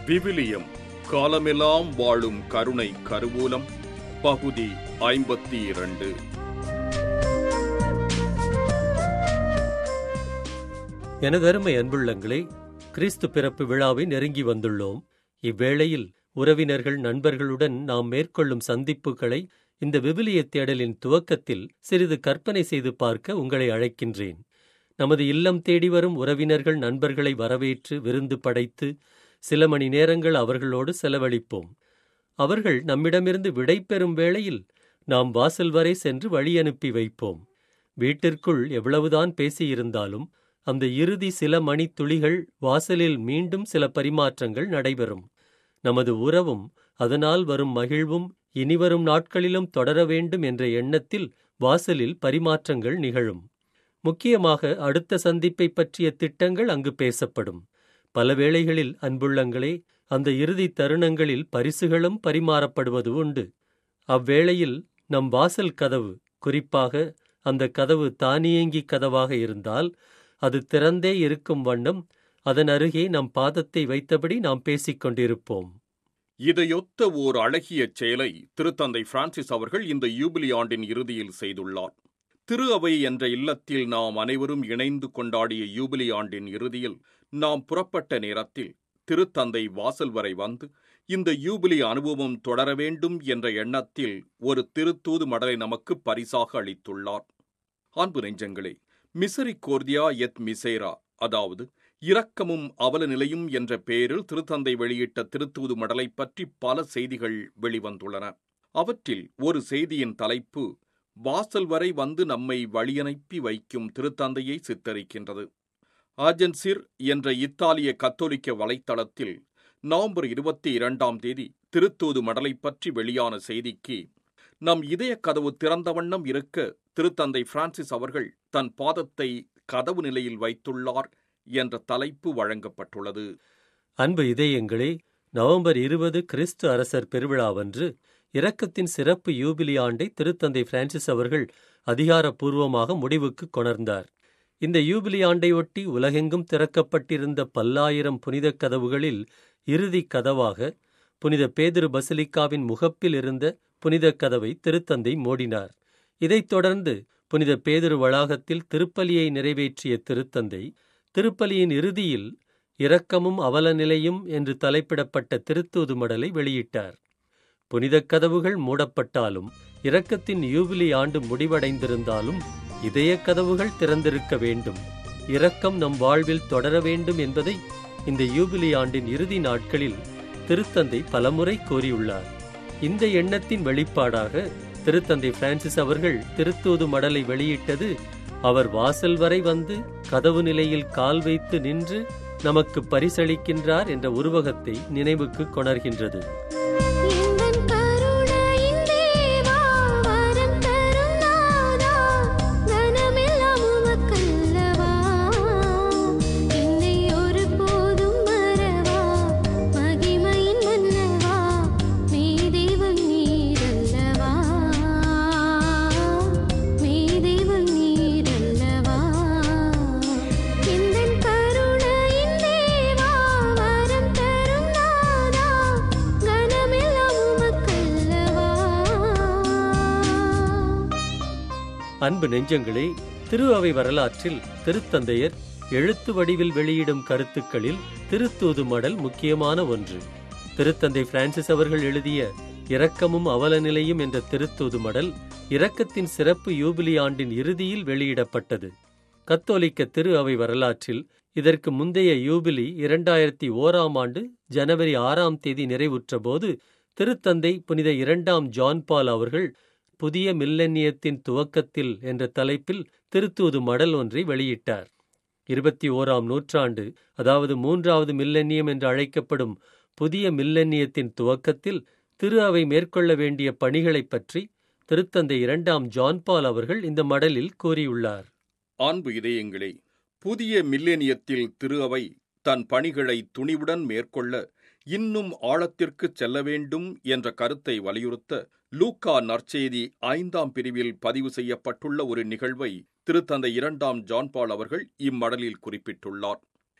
விவிலியம் காலமெல்லாம் வாழும் கருணை கருவூலம் பகுதி ஐம்பத்தி இரண்டு எனதருமை அன்புள்ளங்களே கிறிஸ்து பிறப்பு விழாவை நெருங்கி வந்துள்ளோம் இவ்வேளையில் உறவினர்கள் நண்பர்களுடன் நாம் மேற்கொள்ளும் சந்திப்புகளை இந்த விவிலிய தேடலின் துவக்கத்தில் சிறிது கற்பனை செய்து பார்க்க உங்களை அழைக்கின்றேன் நமது இல்லம் தேடி வரும் உறவினர்கள் நண்பர்களை வரவேற்று விருந்து படைத்து சில மணி நேரங்கள் அவர்களோடு செலவழிப்போம் அவர்கள் நம்மிடமிருந்து விடை பெறும் வேளையில் நாம் வாசல் வரை சென்று வழி அனுப்பி வைப்போம் வீட்டிற்குள் எவ்வளவுதான் பேசியிருந்தாலும் அந்த இறுதி சில மணித் துளிகள் வாசலில் மீண்டும் சில பரிமாற்றங்கள் நடைபெறும் நமது உறவும் அதனால் வரும் மகிழ்வும் இனிவரும் நாட்களிலும் தொடர வேண்டும் என்ற எண்ணத்தில் வாசலில் பரிமாற்றங்கள் நிகழும் முக்கியமாக அடுத்த சந்திப்பை பற்றிய திட்டங்கள் அங்கு பேசப்படும் பல வேளைகளில் அன்புள்ளங்களே அந்த இறுதி தருணங்களில் பரிசுகளும் பரிமாறப்படுவது உண்டு அவ்வேளையில் நம் வாசல் கதவு குறிப்பாக அந்த கதவு தானியங்கி கதவாக இருந்தால் அது திறந்தே இருக்கும் வண்ணம் அதன் அருகே நம் பாதத்தை வைத்தபடி நாம் பேசிக் கொண்டிருப்போம் இதையொத்த ஓர் அழகிய செயலை திருத்தந்தை பிரான்சிஸ் அவர்கள் இந்த யூபிலி ஆண்டின் இறுதியில் செய்துள்ளார் திரு அவை என்ற இல்லத்தில் நாம் அனைவரும் இணைந்து கொண்டாடிய யூபிலி ஆண்டின் இறுதியில் நாம் புறப்பட்ட நேரத்தில் திருத்தந்தை வாசல் வரை வந்து இந்த யூபிலி அனுபவம் தொடர வேண்டும் என்ற எண்ணத்தில் ஒரு திருத்தூது மடலை நமக்கு பரிசாக அளித்துள்ளார் அன்பு நெஞ்சங்களே மிசரி கோர்தியா எத் மிசேரா அதாவது இரக்கமும் அவல நிலையும் என்ற பெயரில் திருத்தந்தை வெளியிட்ட திருத்தூது மடலை பற்றி பல செய்திகள் வெளிவந்துள்ளன அவற்றில் ஒரு செய்தியின் தலைப்பு வாசல் வரை வந்து நம்மை வழியனுப்பி வைக்கும் திருத்தந்தையை சித்தரிக்கின்றது ஆஜென்சிர் என்ற இத்தாலிய கத்தோலிக்க வலைத்தளத்தில் நவம்பர் இருபத்தி இரண்டாம் தேதி திருத்தூது மடலை பற்றி வெளியான செய்திக்கு நம் இதய கதவு திறந்த வண்ணம் இருக்க திருத்தந்தை பிரான்சிஸ் அவர்கள் தன் பாதத்தை கதவு நிலையில் வைத்துள்ளார் என்ற தலைப்பு வழங்கப்பட்டுள்ளது அன்பு இதயங்களே நவம்பர் இருபது கிறிஸ்து அரசர் பெருவிழாவன்று இரக்கத்தின் சிறப்பு யூபிலி ஆண்டை திருத்தந்தை பிரான்சிஸ் அவர்கள் அதிகாரப்பூர்வமாக முடிவுக்கு கொணர்ந்தார் இந்த யூபிலி ஆண்டையொட்டி உலகெங்கும் திறக்கப்பட்டிருந்த பல்லாயிரம் புனிதக் கதவுகளில் இறுதி கதவாக புனித பேதுரு பசிலிக்காவின் முகப்பில் இருந்த புனிதக் கதவை திருத்தந்தை மூடினார் இதைத் தொடர்ந்து புனித பேதுரு வளாகத்தில் திருப்பலியை நிறைவேற்றிய திருத்தந்தை திருப்பலியின் இறுதியில் இரக்கமும் அவலநிலையும் என்று தலைப்பிடப்பட்ட திருத்தூது மடலை வெளியிட்டார் புனிதக் கதவுகள் மூடப்பட்டாலும் இரக்கத்தின் யூபிலி ஆண்டு முடிவடைந்திருந்தாலும் இதய கதவுகள் திறந்திருக்க வேண்டும் இரக்கம் நம் வாழ்வில் தொடர வேண்டும் என்பதை இந்த யூபிலி ஆண்டின் இறுதி நாட்களில் திருத்தந்தை பலமுறை கூறியுள்ளார் இந்த எண்ணத்தின் வெளிப்பாடாக திருத்தந்தை பிரான்சிஸ் அவர்கள் திருத்தூது மடலை வெளியிட்டது அவர் வாசல் வரை வந்து கதவு நிலையில் கால் வைத்து நின்று நமக்கு பரிசளிக்கின்றார் என்ற உருவகத்தை நினைவுக்கு கொணர்கின்றது எந்தன் கருணையின் தேவா வரம் தரும் நாதா கனமெல்லாம் உமக்கல்லவா என்னை ஒருபோதும் மறவா மகிமையின் மன்னவா மே தெய்வம் நீரல்லவா மே தெய்வம் நீரல்லவா எந்தன் கருணையின் தேவா வரம் தரும் நாதா கனமெல்லாம் உமக்கல்லவா அன்பு நெஞ்சங்களே திரு அவை வரலாற்றில் திருத்தந்தையர் எழுத்து வடிவில் வெளியிடும் கருத்துக்களில் திருத்தூது மடல் முக்கியமான ஒன்று திருத்தந்தை பிரான்சிஸ் அவர்கள் எழுதிய இரக்கமும் அவலநிலையும் என்ற திருத்தூது மடல் இரக்கத்தின் சிறப்பு யூபிலி ஆண்டின் இறுதியில் வெளியிடப்பட்டது கத்தோலிக்க திரு அவை வரலாற்றில் இதற்கு முந்தைய யூபிலி இரண்டாயிரத்தி ஓராம் ஆண்டு ஜனவரி ஆறாம் தேதி நிறைவுற்றபோது திருத்தந்தை புனித இரண்டாம் ஜான் பால் அவர்கள் புதிய மில்லனியத்தின் துவக்கத்தில் என்ற தலைப்பில் திருத்தூது மடல் ஒன்றை வெளியிட்டார் இருபத்தி ஓராம் நூற்றாண்டு அதாவது மூன்றாவது மில்லனியம் என்று அழைக்கப்படும் புதிய மில்லனியத்தின் துவக்கத்தில் திரு அவை மேற்கொள்ள வேண்டிய பணிகளைப் பற்றி திருத்தந்தை இரண்டாம் ஜான் பால் அவர்கள் இந்த மடலில் கூறியுள்ளார் அன்பு இதயங்களே புதிய மில்லேனியத்தில் திரு அவை தன் பணிகளை துணிவுடன் மேற்கொள்ள இன்னும் ஆழத்திற்கு செல்ல வேண்டும் என்ற கருத்தை வலியுறுத்த லூக்கா நற்செய்தி ஐந்தாம் பிரிவில் பதிவு செய்யப்பட்டுள்ள ஒரு நிகழ்வை திருத்தந்தை இரண்டாம் ஜான் பால் அவர்கள் இம்மடலில் குறிப்பிட்டுள்ளார்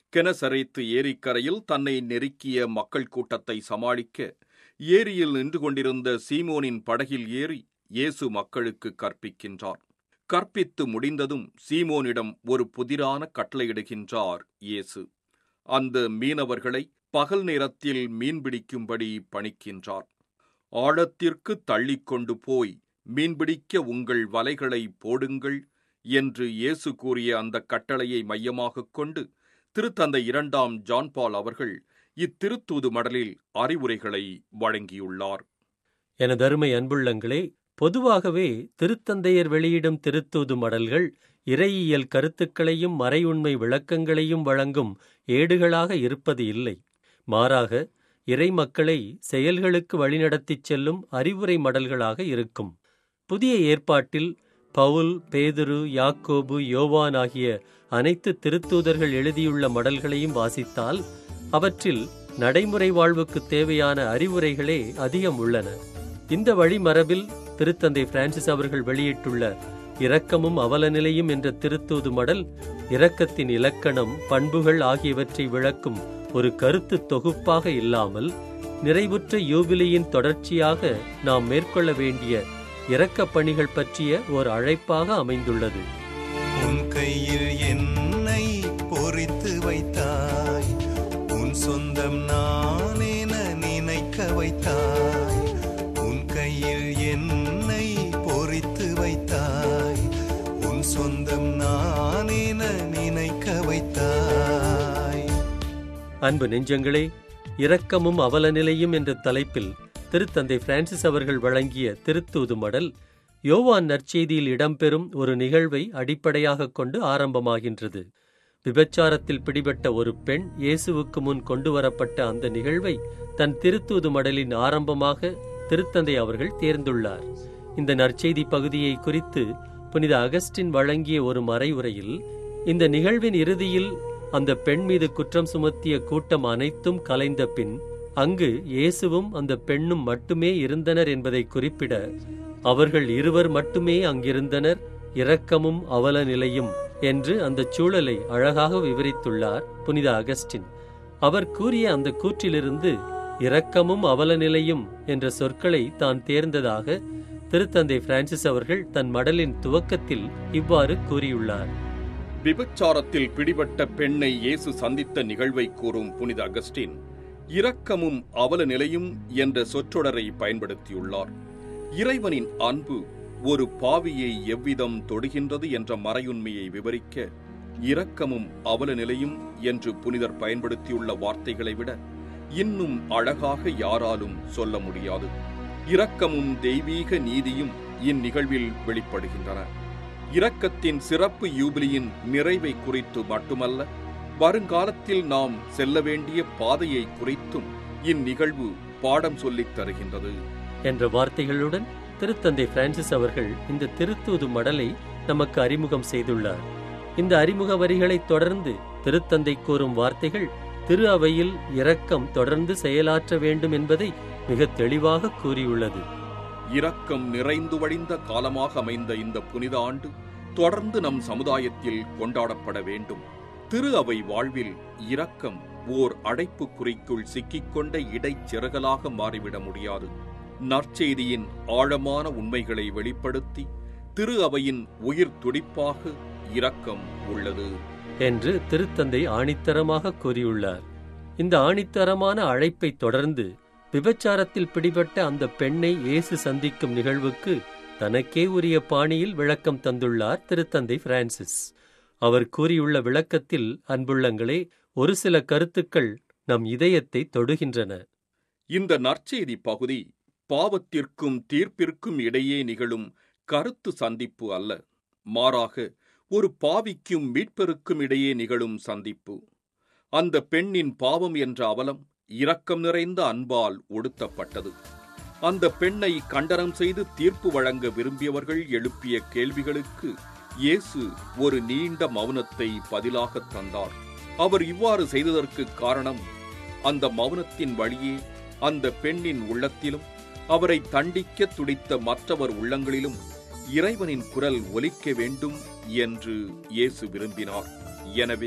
கெனசரைத்து ஏரிக்கரையில் தன்னை நெருக்கிய மக்கள் கூட்டத்தை சமாளிக்க ஏரியில் நின்று கொண்டிருந்த சீமோனின் படகில் ஏறி இயேசு மக்களுக்கு கற்பிக்கின்றார் கற்பித்து முடிந்ததும் சீமோனிடம் ஒரு புதிரான கட்டளையிடுகின்றார் இயேசு அந்த மீனவர்களை பகல் நேரத்தில் மீன்பிடிக்கும்படி பணிக்கின்றார் ஆழத்திற்கு தள்ளிக்கொண்டு போய் மீன்பிடிக்க உங்கள் வலைகளை போடுங்கள் என்று இயேசு கூறிய அந்த கட்டளையை மையமாகக் கொண்டு திருத்தந்தை இரண்டாம் ஜான்பால் அவர்கள் இத்திருத்தூது மடலில் அறிவுரைகளை வழங்கியுள்ளார் எனதருமை அன்புள்ளங்களே பொதுவாகவே திருத்தந்தையர் வெளியிடும் திருத்தூது மடல்கள் இறையியல் கருத்துக்களையும் மறையுண்மை விளக்கங்களையும் வழங்கும் ஏடுகளாக இருப்பது இல்லை மாறாக இறை மக்களை செயல்களுக்கு வழிநடத்திச் செல்லும் அறிவுரை மடல்களாக இருக்கும் புதிய ஏற்பாட்டில் பவுல் பேதுரு யாக்கோபு யோவான் ஆகிய அனைத்து திருத்தூதர்கள் எழுதியுள்ள மடல்களையும் வாசித்தால் அவற்றில் நடைமுறை வாழ்வுக்கு தேவையான அறிவுரைகளே அதிகம் உள்ளன இந்த வழிமரபில் திருத்தந்தை பிரான்சிஸ் அவர்கள் வெளியிட்டுள்ள இரக்கமும் அவலநிலையும் என்ற திருத்தூது மடல் இரக்கத்தின் இலக்கணம் பண்புகள் ஆகியவற்றை விளக்கும் ஒரு கருத்து தொகுப்பாக இல்லாமல் நிறைவுற்ற யூபிலியின் தொடர்ச்சியாக நாம் மேற்கொள்ள வேண்டிய இரக்கப் பணிகள் பற்றிய ஓர் அழைப்பாக அமைந்துள்ளது உன் கையில் என்னை பொறித்து வைத்தாய் உன் சொந்தம் நான் என நினைக்க வைத்தாய் உன் கையில் என்னை பொறித்து வைத்தாய் உன் சொந்தம் நான் என நினைக்க வைத்தாய் அன்பு நெஞ்சங்களே இரக்கமும் அவலநிலையும் என்ற தலைப்பில் திருத்தந்தை பிரான்சிஸ் அவர்கள் வழங்கிய திருத்தூது மடல் யோவான் நற்செய்தியில் இடம்பெறும் ஒரு நிகழ்வை அடிப்படையாகக் கொண்டு ஆரம்பமாகின்றது விபச்சாரத்தில் பிடிபட்ட ஒரு பெண் இயேசுவுக்கு முன் கொண்டு வரப்பட்ட அந்த நிகழ்வை தன் திருத்தூது மடலின் ஆரம்பமாக திருத்தந்தை அவர்கள் தேர்ந்துள்ளார் இந்த நற்செய்தி பகுதியை குறித்து புனித அகஸ்டின் வழங்கிய ஒரு மறைவுரையில் இந்த நிகழ்வின் இறுதியில் அந்த பெண் மீது குற்றம் சுமத்திய கூட்டம் அனைத்தும் கலைந்த பின் அங்கு இயேசுவும் அந்த பெண்ணும் மட்டுமே இருந்தனர் என்பதை குறிப்பிட அவர்கள் இருவர் மட்டுமே அங்கிருந்தனர் இரக்கமும் அவல நிலையும் என்று அந்த சூழலை அழகாக விவரித்துள்ளார் புனித அகஸ்டின் அவர் கூறிய அந்த கூற்றிலிருந்து இரக்கமும் அவல நிலையும் என்ற சொற்களை தான் தேர்ந்ததாக திருத்தந்தை பிரான்சிஸ் அவர்கள் தன் மடலின் துவக்கத்தில் இவ்வாறு கூறியுள்ளார் விபச்சாரத்தில் பிடிபட்ட பெண்ணை இயேசு சந்தித்த நிகழ்வை கூறும் புனித அகஸ்டின் இரக்கமும் அவல நிலையும் என்ற சொற்றொடரை பயன்படுத்தியுள்ளார் இறைவனின் அன்பு ஒரு பாவியை எவ்விதம் தொடுகின்றது என்ற மறையுண்மையை விவரிக்க இரக்கமும் அவல நிலையும் என்று புனிதர் பயன்படுத்தியுள்ள வார்த்தைகளை விட இன்னும் அழகாக யாராலும் சொல்ல முடியாது இரக்கமும் தெய்வீக நீதியும் இந்நிகழ்வில் வெளிப்படுகின்றன இரக்கத்தின் சிறப்பு யூபிலியின் நிறைவை குறித்து மட்டுமல்ல வருங்காலத்தில் நாம் செல்ல வேண்டிய பாதையை குறித்தும் இந்நிகழ்வு பாடம் சொல்லித் தருகின்றது என்ற வார்த்தைகளுடன் திருத்தந்தை பிரான்சிஸ் அவர்கள் இந்த திருத்தூது மடலை நமக்கு அறிமுகம் செய்துள்ளார் இந்த அறிமுக வரிகளைத் தொடர்ந்து திருத்தந்தை கூறும் வார்த்தைகள் திரு அவையில் இரக்கம் தொடர்ந்து செயலாற்ற வேண்டும் என்பதை மிக தெளிவாக கூறியுள்ளது இரக்கம் நிறைந்து வழிந்த காலமாக அமைந்த இந்த புனித ஆண்டு தொடர்ந்து நம் சமுதாயத்தில் கொண்டாடப்பட வேண்டும் திரு அவை வாழ்வில் இரக்கம் ஓர் அடைப்புக்குறிக்குள் சிக்கிக்கொண்ட இடைச்சிறகலாக மாறிவிட முடியாது நற்செய்தியின் ஆழமான உண்மைகளை வெளிப்படுத்தி திரு அவையின் உயிர் துடிப்பாக இரக்கம் உள்ளது என்று திருத்தந்தை ஆணித்தரமாக கூறியுள்ளார் இந்த ஆணித்தரமான அழைப்பை தொடர்ந்து விபச்சாரத்தில் பிடிபட்ட அந்த பெண்ணை இயேசு சந்திக்கும் நிகழ்வுக்கு தனக்கே உரிய பாணியில் விளக்கம் தந்துள்ளார் திருத்தந்தை பிரான்சிஸ் அவர் கூறியுள்ள விளக்கத்தில் அன்புள்ளங்களே ஒரு சில கருத்துக்கள் நம் இதயத்தை தொடுகின்றன இந்த நற்செய்தி பகுதி பாவத்திற்கும் தீர்ப்பிற்கும் இடையே நிகழும் கருத்து சந்திப்பு அல்ல மாறாக ஒரு பாவிக்கும் மீட்பருக்கும் இடையே நிகழும் சந்திப்பு அந்த பெண்ணின் பாவம் என்ற அவலம் இரக்கம் நிறைந்த அன்பால் ஒடுத்தப்பட்டது அந்த பெண்ணை கண்டனம் செய்து தீர்ப்பு வழங்க விரும்பியவர்கள் எழுப்பிய கேள்விகளுக்கு இயேசு ஒரு நீண்ட மௌனத்தை பதிலாகத் தந்தார் அவர் இவ்வாறு செய்ததற்கு காரணம் அந்த மௌனத்தின் வழியே அந்த பெண்ணின் உள்ளத்திலும் அவரை தண்டிக்க துடித்த மற்றவர் உள்ளங்களிலும் இறைவனின் குரல் ஒலிக்க வேண்டும் என்று இயேசு விரும்பினார் எனவே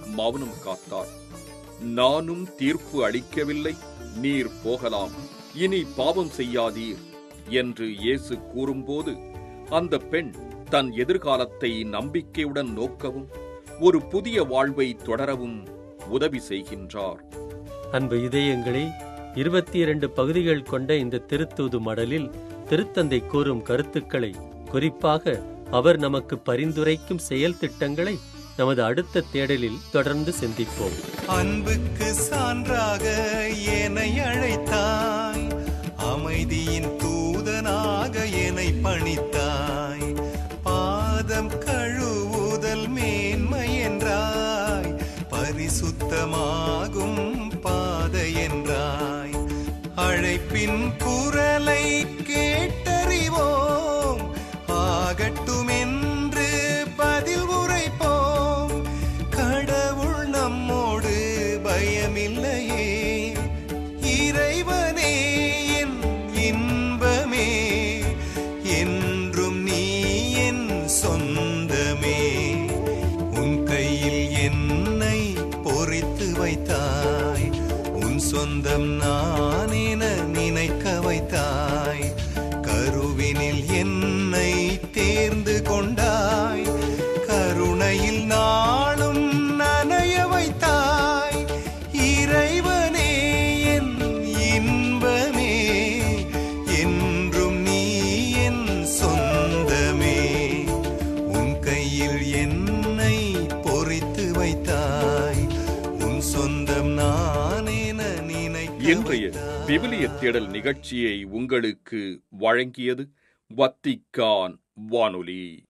மௌனம் காத்தார் நானும் தீர்ப்பு அளிக்கவில்லை நீர் போகலாம் இனி பாவம் செய்யாதீர் என்று இயேசு கூறும்போது அந்த பெண் தன் எதிர்காலத்தை நம்பிக்கையுடன் நோக்கவும் ஒரு புதிய வாழ்வை தொடரவும் உதவி செய்கின்றார் அன்பு இதயங்களே இருபத்தி இரண்டு பகுதிகள் கொண்ட இந்த திருத்தூது மடலில் திருத்தந்தை கூறும் கருத்துக்களை குறிப்பாக அவர் நமக்கு பரிந்துரைக்கும் செயல் திட்டங்களை நமது அடுத்த தேடலில் தொடர்ந்து சிந்திப்போம் அன்புக்கு சான்றாக என்னை அழைத்தாய் அமைதியின் தூதனாக என்னை பணித்தாய் பாதம் கழுவுதல் மேன்மை என்றாய் பரிசுத்தமாகும் பாதை என்றாய் அழைப்பின் குரலை கேட்டறிவோம் ஆகட்டும் என்று பதில் உரைப்போம் கடவுள் நம்மோடு பயமில்லையே இறைவனே என் இன்பமே என்றும் நீ என் சொந்தமே உன் கையில் என்னை பொறித்து வைத்தாய் உன் சொந்தம் நான் என நினைக்க வைத்தாய் கருவினில் என்னை தேர்ந்து கொண்டாய் கருணையில் நாளும் நனைய வைத்தாய் இறைவனே என் இன்பமே என்றும் நீ என் சொந்தமே உன் கையில் என்னை பொறித்து வைத்தாய் உன் சொந்தம் நான் என நினைக்க இன்றைய வைத்தாய். விவிலிய தேடல் நிகழ்ச்சியை உங்களுக்கு வழங்கியது வத்திக்கான் வானொலி